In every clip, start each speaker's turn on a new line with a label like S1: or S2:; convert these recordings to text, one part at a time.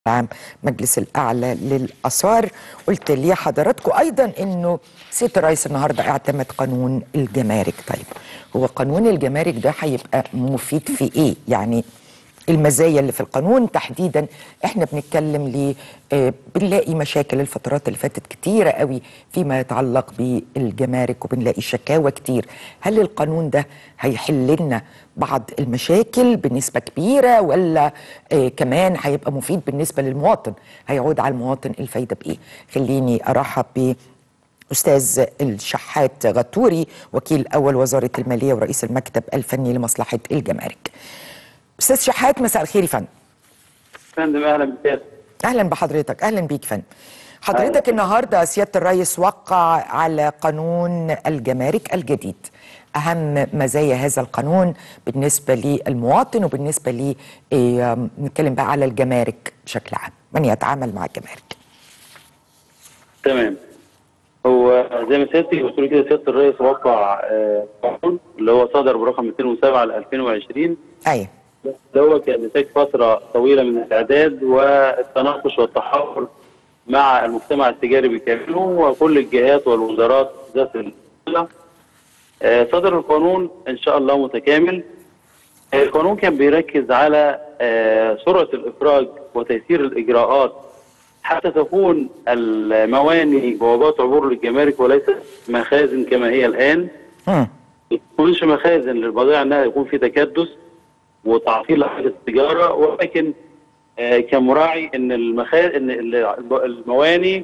S1: العام مجلس الأعلى للآثار قلت لي حضراتكم أيضا أنه سيادة الرئيس النهاردة اعتمد قانون الجمارك طيب هو قانون الجمارك ده هيبقى مفيد في إيه يعني المزايا اللي في القانون تحديدا احنا بنتكلم ليه آه بنلاقي مشاكل الفترات اللي فاتت كتيرة قوي فيما يتعلق بالجمارك وبنلاقي شكاوى كتير هل القانون ده هيحل لنا بعض المشاكل بنسبة كبيرة ولا آه كمان هيبقى مفيد بالنسبة للمواطن هيعود على المواطن الفايدة بإيه خليني أرحب ب أستاذ الشحات غتوري وكيل أول وزارة المالية ورئيس المكتب الفني لمصلحة الجمارك استاذ شحات مساء الخير يا فندم
S2: فندم اهلا بك
S1: اهلا بحضرتك اهلا بيك فندم حضرتك النهارده سياده الرئيس وقع على قانون الجمارك الجديد اهم مزايا هذا القانون بالنسبه للمواطن وبالنسبه ل إيه نتكلم بقى على الجمارك بشكل عام من يتعامل مع الجمارك
S2: تمام هو زي ما سيادتك بتقولي كده سياده الرئيس وقع قانون اللي هو صدر برقم 207 ل 2020
S1: ايوه
S2: ده هو كان نتاج فتره طويله من الاعداد والتناقش والتحاور مع المجتمع التجاري بكامله وكل الجهات والوزارات ذات الصله. صدر القانون ان شاء الله متكامل. القانون كان بيركز على سرعه الافراج وتيسير الاجراءات حتى تكون المواني بوابات عبور للجمارك وليست مخازن كما هي الان. ما تكونش مخازن للبضائع انها يكون في تكدس وتعطيل لحاجه التجاره ولكن آه كان مراعي ان المخا ان المواني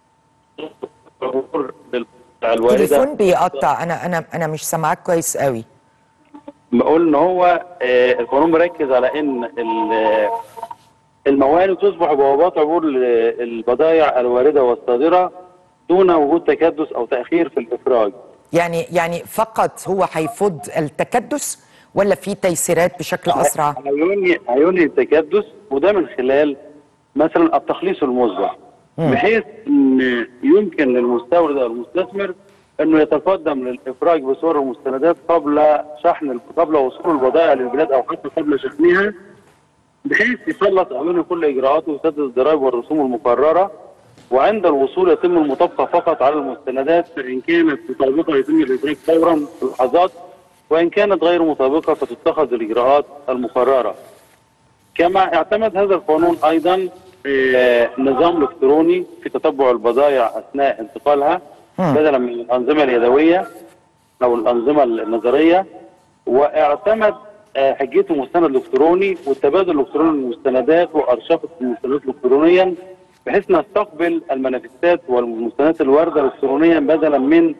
S1: التليفون بيقطع انا انا انا مش سامعاك كويس قوي
S2: بقول ان هو آه القانون مركز على ان المواني تصبح بوابات عبور البضائع الوارده والصادره دون وجود تكدس او تاخير في الافراج
S1: يعني يعني فقط هو هيفض التكدس ولا في تيسيرات بشكل اسرع؟
S2: هيوني هيوني التكدس وده من خلال مثلا التخليص الموزع بحيث ان يمكن للمستورد او المستثمر انه يتقدم للافراج بصور المستندات قبل شحن قبل وصول البضائع للبلاد او حتى قبل شحنها بحيث يسلط عيونه كل اجراءاته ويسدد الضرائب والرسوم المقرره وعند الوصول يتم المطابقه فقط على المستندات فان كانت مطابقه يتم الافراج فورا في لحظات وإن كانت غير مطابقة فتتخذ الإجراءات المقررة كما اعتمد هذا القانون أيضا نظام إلكتروني في تتبع البضائع أثناء انتقالها بدلا من الأنظمة اليدوية أو الأنظمة النظرية واعتمد حجته مستند إلكتروني والتبادل الإلكتروني للمستندات وأرشفة المستندات إلكترونيا بحيث نستقبل المنافسات والمستندات الواردة إلكترونيا بدلا من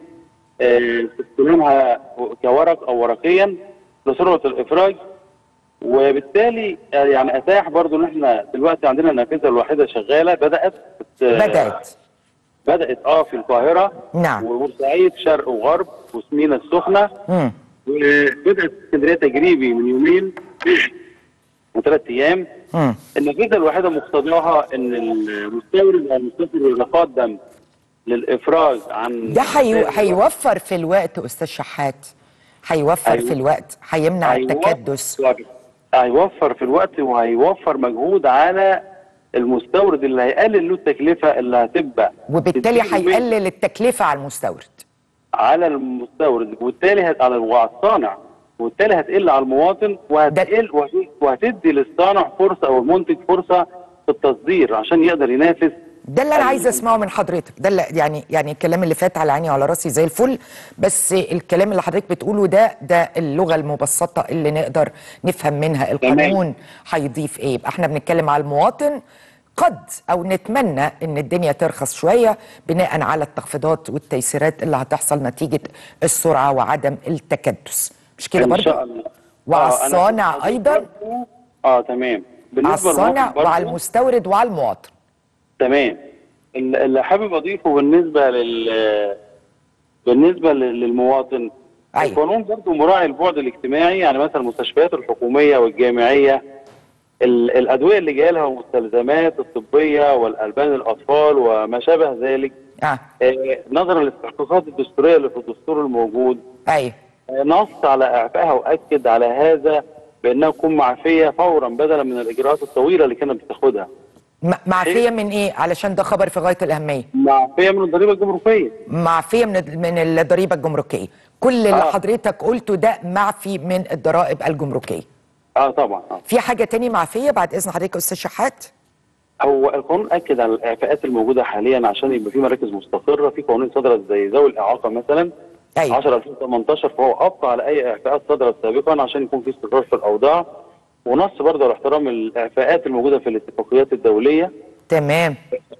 S2: استلامها كورق او ورقيا لسرعه الافراج وبالتالي يعني اتاح برضو ان احنا دلوقتي عندنا النافذه الواحده شغاله بدات
S1: بدات
S2: بدات اه في القاهره
S1: نعم
S2: وبورسعيد شرق وغرب وسمينة السخنه
S1: مم.
S2: وبدات اسكندريه تجريبي من يومين وثلاث ايام
S1: مم.
S2: النافذه الواحده مقتضاها ان المستورد او المستثمر يتقدم للافراج عن
S1: ده حي... هيوفر في الوقت استاذ شحات هيوفر
S2: أيوة.
S1: في الوقت هيمنع التكدس
S2: هيوفر في الوقت وهيوفر مجهود على المستورد اللي هيقلل له التكلفه اللي هتبقى
S1: وبالتالي هيقلل التكلفه على المستورد
S2: على المستورد وبالتالي هت... على الصانع وبالتالي هتقل على المواطن وهتقل وهت... وهتدي للصانع فرصه او المنتج فرصه في التصدير عشان يقدر ينافس
S1: ده اللي انا عايزه اسمعه من حضرتك ده اللي يعني يعني الكلام اللي فات على عيني وعلى راسي زي الفل بس الكلام اللي حضرتك بتقوله ده ده اللغه المبسطه اللي نقدر نفهم منها القانون هيضيف ايه يبقى احنا بنتكلم على المواطن قد او نتمنى ان الدنيا ترخص شويه بناء على التخفيضات والتيسيرات اللي هتحصل نتيجه السرعه وعدم التكدس مش كده
S2: ان
S1: برضه
S2: شاء الله
S1: وعلى
S2: آه، أنا
S1: الصانع
S2: كنت
S1: ايضا
S2: اه تمام
S1: على الصانع
S2: للمواطن
S1: وعلى
S2: برضه-
S1: المستورد وعلى المواطن
S2: تمام ال- اللي حابب اضيفه بالنسبه لل بالنسبه لل- للمواطن
S1: أيوة.
S2: القانون برضه مراعي البعد الاجتماعي يعني مثلا المستشفيات الحكوميه والجامعيه ال- الادويه اللي جايه لها والمستلزمات الطبيه والالبان الاطفال وما شابه ذلك
S1: اه
S2: آه، نظرا للاستحقاقات الدستوريه اللي في الدستور الموجود
S1: ايوه
S2: آه، نص على اعفائها واكد على هذا بانها تكون معفيه فورا بدلا من الاجراءات الطويله اللي كانت بتاخدها
S1: م- معفيه من ايه علشان ده خبر في غايه الاهميه
S2: معفيه من الضريبه الجمركيه
S1: معفيه من من الضريبه الجمركيه كل اللي
S2: آه.
S1: حضرتك قلته ده معفي من الضرائب الجمركيه
S2: اه طبعا آه.
S1: في حاجه تاني معفيه بعد اذن حضرتك يا استاذ شحات
S2: هو القانون اكد على الاعفاءات الموجوده حاليا عشان يبقى في مراكز مستقره في قوانين صدرت زي ذوي الاعاقه مثلا
S1: أيوة.
S2: 10 2018 فهو ابقى على اي اعفاءات صدرت سابقا عشان يكون في استقرار في الاوضاع ونص برضه على احترام الاعفاءات الموجوده في الاتفاقيات الدوليه
S1: تمام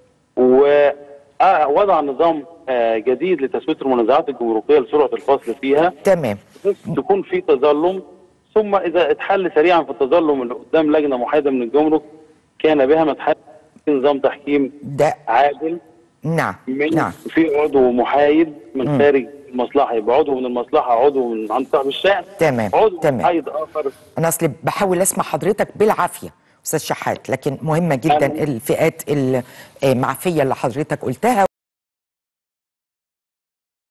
S2: ووضع نظام آه، جديد لتسويه المنازعات الجمركيه لسرعه الفصل فيها
S1: تمام
S2: تكون في تظلم ثم اذا اتحل سريعا في التظلم اللي قدام لجنه محايده من الجمرك كان بها متحل في نظام تحكيم
S1: ده
S2: عادل
S1: نعم
S2: من
S1: نعم
S2: في عضو محايد من خارج المصلحه يبقى عضو من المصلحه عضو من عند صاحب الشأن
S1: تمام،
S2: عضو
S1: تمام.
S2: محايد اخر
S1: انا اصلي بحاول اسمع حضرتك بالعافيه استاذ شحات لكن مهمه جدا
S2: أنا-
S1: الفئات المعفيه اللي حضرتك قلتها